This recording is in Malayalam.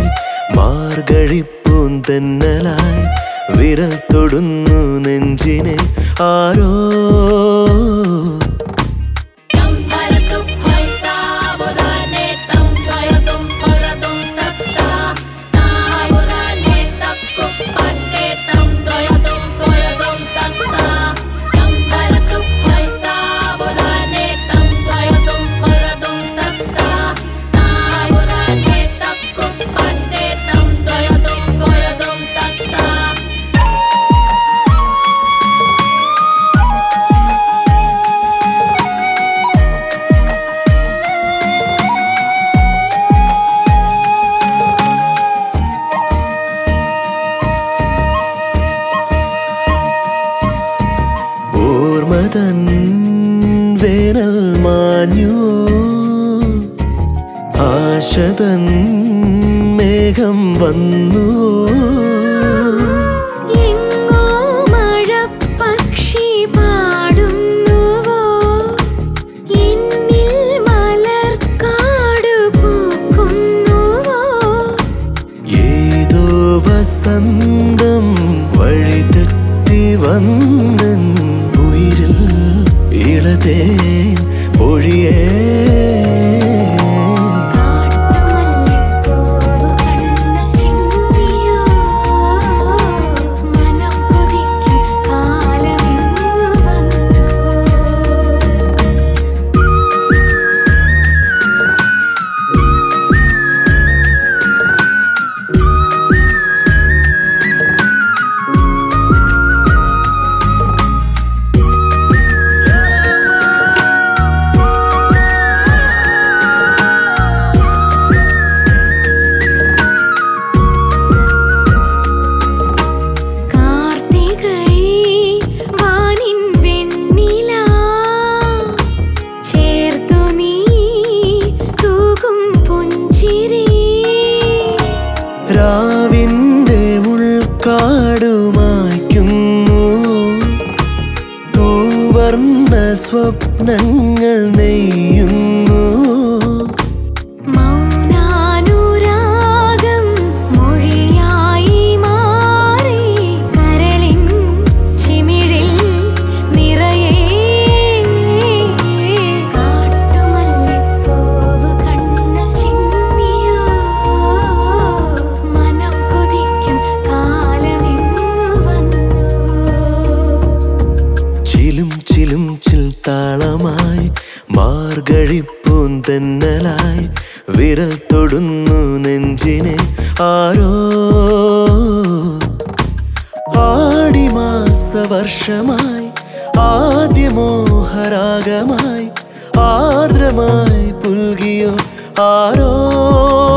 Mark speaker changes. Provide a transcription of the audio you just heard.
Speaker 1: മാർഗഴിപ്പൂന്തന്നലായി വിരൽ തൊടുന്നു നെഞ്ചിനെ ആരോ
Speaker 2: Tam tara tup hoy ta bodane tam toya tum pora tum tatta ta bodane takkup patte tam toya tum pora tum tatta tam tara tup hoy ta bodane tam toya tum pora tum tatta ta bodane takkup patte tam toya tum pora tum tatta
Speaker 1: ഓർമ്മതൻ വേനൽ മാഞ്ഞുവോ ആശതൻ മേഘം വന്നുവോ
Speaker 3: എങ്ങോ മഴപ്പക്ഷി പാടുന്നുവോ എന്നിൽ മലർക്കാട് പൂക്കുന്നുവോ
Speaker 1: ഏതോ വസന്തം വഴിതെറ്റി വന്നൻ ഉയിരിൽ ഇളതേ പൊഴിയേ
Speaker 3: കാട്ടുമല്ലിപ്പൂവ് കണ്ണ ചിമ്മിയോ മനം കൊതിക്കും കാലമിങ്ങു വന്നുവോ കാർത്തികൈ വാനിൻ വെണ്ണില ചേർത്തു നീ തൂകും പുഞ്ചിരി
Speaker 1: രാവിൻ്റെ ഉൾക്കാടുമായ്ക്കുന്നു തൂവർണ്ണ സ്വപ്നങ്ങൾ നെയ്യുന്നു
Speaker 3: മൗനാനുരാഗം മൊഴിയായി മാറി കരളിൻ ചിമിഴിൽ നിറയെ കാട്ടുമല്ലിപ്പൂവ് കണ്ണ ചിമ്മിയോ മനം കൊതിക്കും കാലമിങ്ങു വന്നുവോ
Speaker 1: ചിലും ചിലും ചിൽ താളമായി മാർഗഴിപ്പൂന്തന്നലായി വിരൽ തൊടുന്നു നെഞ്ചിനെ ആരോ ആടിമാസ വർഷമായി ആദ്യമോഹരാഗമായി ആർദ്രമായി പുൽകിയോ ആരോ